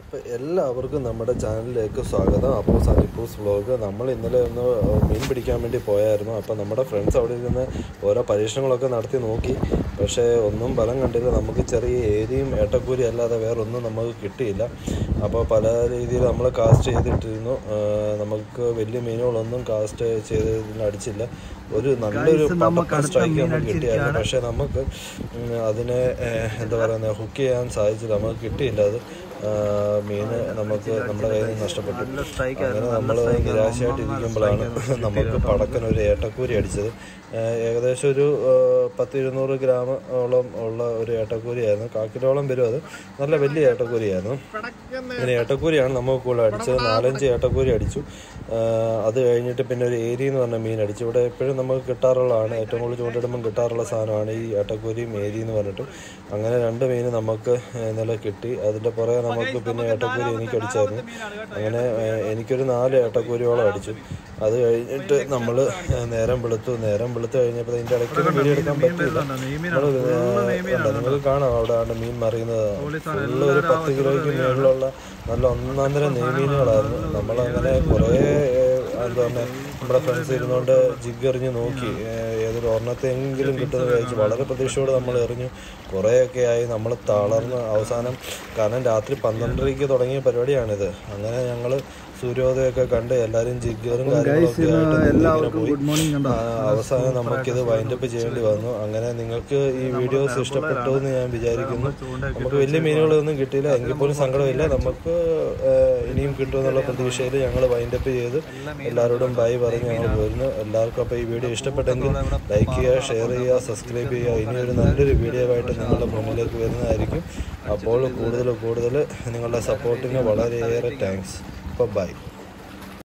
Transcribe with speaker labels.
Speaker 1: അപ്പോൾ എല്ലാവർക്കും നമ്മുടെ ചാനലിലേക്ക് സ്വാഗതം അപ്പോൾ സനിപ്പൂസ് വ്ളോഗ് നമ്മൾ ഇന്നലെ ഒന്ന് മീൻ പിടിക്കാൻ വേണ്ടി പോയായിരുന്നു അപ്പോൾ നമ്മുടെ ഫ്രണ്ട്സ് അവിടെ ഇരുന്ന് ഓരോ പരീക്ഷണങ്ങളൊക്കെ നടത്തി നോക്കി പക്ഷേ ഒന്നും ഫലം കണ്ടില്ല നമുക്ക് ചെറിയ ഏരിയും ഏട്ടക്കൂരി അല്ലാതെ വേറെ ഒന്നും നമുക്ക് കിട്ടിയില്ല അപ്പോൾ പല രീതിയിൽ നമ്മൾ കാസ്റ്റ് ചെയ്തിട്ടിരുന്നു ആ, നമുക്ക് വലിയ മീനുകളൊന്നും കാസ്റ്റ് ചെയ്തതിന് അടിച്ചില്ല ഒരു നല്ലൊരു പടക്കം സ്ട്രൈക്ക് നമുക്ക് കിട്ടിയായിരുന്നു പക്ഷേ നമുക്ക് ഉം, അതിനെ ഏഹ്, എന്താ പറയുന്നത് ഹുക്ക് ചെയ്യാൻ സാധിച്ചില്ല നമുക്ക് കിട്ടിയില്ല അത് ആ, മീന് നമുക്ക് നമ്മുടെ കയ്യിൽ നിന്ന് നഷ്ടപ്പെട്ടു അങ്ങനെ നമ്മൾ നിരാശയായിട്ടിരിക്കുമ്പോഴാണ് നമുക്ക് പടക്കൻ ഒരു ഏട്ടക്കൂരി അടിച്ചത് ഏഹ്, ഏകദേശം ഒരു ഏഹ്, പത്ത് ഇരുന്നൂറ് ഗ്രാം ഓളം ഉള്ള ഒരു ഏട്ടക്കൂരിയായിരുന്നു കാക്കിലോളം വരും അത് നല്ല വലിയ ഏട്ടക്കൂരിയായിരുന്നു അങ്ങനെ ഏട്ടക്കൂരിയാണ് നമുക്ക് കൂടുതൽ അടിച്ചത് നാലഞ്ച് ഏട്ടക്കൂരി അടിച്ചു ആഹ് അത് കഴിഞ്ഞിട്ട് പിന്നെ ഒരു ഏരി എന്ന് പറഞ്ഞ മീൻ അടിച്ചു ഇവിടെ എപ്പോഴും നമുക്ക് കിട്ടാറുള്ളതാണ് ഏറ്റവും കൂടുതൽ ചൂണ്ടിടുമ്പം കിട്ടാറുള്ള സാധനമാണ് ഈ ഏട്ടക്കൂരിയും ഏരി എന്ന് പറഞ്ഞിട്ട് അങ്ങനെ രണ്ട് മീൻ നമുക്ക് ഇന്നലെ കിട്ടി അതിൻ്റെ പുറകെ നമുക്ക് പിന്നെ ഏട്ടക്കൂരി എനിക്ക് അടിച്ചായിരുന്നു അങ്ങനെ ഏഹ് എനിക്കൊരു നാല് ഏട്ടക്കൂരിയോളം അടിച്ചു അത് കഴിഞ്ഞിട്ട് നമ്മൾ നേരം വെളുത്തു നേരം വെളുത്ത് കഴിഞ്ഞപ്പോൾ ഇതിൻ്റെ ഇടയ്ക്ക് വീഡിയോ എടുക്കാൻ പറ്റില്ല നമ്മൾ നിങ്ങൾക്ക് കാണാം അവിടെ ആണ് മീൻ മറിയുന്നത് ഫുള്ള് ഒരു പത്ത് കിലോയ്ക്ക് മുകളിലുള്ള നല്ല ഒന്നാന്തര നെയ്മീനുകളായിരുന്നു നമ്മളങ്ങനെ കുറേ ഏഹ്, എന്താ പറയുക നമ്മുടെ ഫ്രണ്ട്സ് ഇരുന്നുകൊണ്ട് ജിഗ് എറിഞ്ഞ് നോക്കി ഏഹ്, ഏതൊരു ഒരെണ്ണത്തെങ്കിലും കിട്ടുമെന്ന് വിചാരിച്ചു വളരെ പ്രതീക്ഷയോടെ നമ്മൾ എറിഞ്ഞു കുറേയൊക്കെ ആയി നമ്മൾ തളർന്ന് അവസാനം കാരണം രാത്രി പന്ത്രണ്ടരയ്ക്ക് തുടങ്ങിയ പരിപാടിയാണിത് അങ്ങനെ ഞങ്ങൾ സൂര്യോദയമൊക്കെ കണ്ട് എല്ലാവരും ജിഗ്ഗറും കാര്യങ്ങളൊക്കെ ആയിട്ട് ഇങ്ങനെ പോയി ആ, അവസാനം നമുക്കിത് വൈൻഡപ്പ് ചെയ്യേണ്ടി വന്നു അങ്ങനെ നിങ്ങൾക്ക് ഈ വീഡിയോസ് ഇഷ്ടപ്പെട്ടു എന്ന് ഞാൻ വിചാരിക്കുന്നു നമുക്ക് വലിയ മീനുകളൊന്നും കിട്ടിയില്ല എങ്കിൽ പോലും സങ്കടമില്ല നമുക്ക് ആ, ഇനിയും കിട്ടുമെന്നുള്ള പ്രതീക്ഷയിൽ ഞങ്ങൾ വൈൻഡപ്പ് ചെയ്ത് എല്ലാവരോടും ബൈ പറഞ്ഞ് ഞങ്ങൾ പോയിരുന്നു എല്ലാവർക്കും അപ്പോൾ ഈ വീഡിയോ ഇഷ്ടപ്പെട്ടെങ്കിൽ ലൈക്ക് ചെയ്യുക ഷെയർ ചെയ്യുക സബ്സ്ക്രൈബ് ചെയ്യുക ഇനി ഒരു നല്ലൊരു വീഡിയോ ആയിട്ട് നിങ്ങളുടെ മുന്നിലേക്ക് വരുന്നതായിരിക്കും അപ്പോൾ കൂടുതൽ കൂടുതൽ നിങ്ങളുടെ സപ്പോർട്ടിന് വളരെയേറെ താങ്ക്സ് അപ്പോൾ ബൈ